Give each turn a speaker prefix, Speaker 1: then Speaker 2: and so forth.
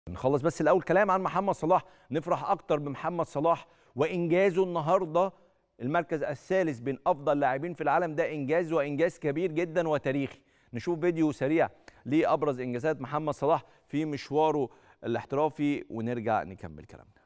Speaker 1: نخلص بس الاول كلام عن محمد صلاح نفرح اكتر بمحمد صلاح وانجازه النهارده المركز الثالث بين افضل لاعبين في العالم ده انجاز وانجاز كبير جدا وتاريخي نشوف فيديو سريع لابرز انجازات محمد صلاح في مشواره الاحترافي ونرجع نكمل كلامنا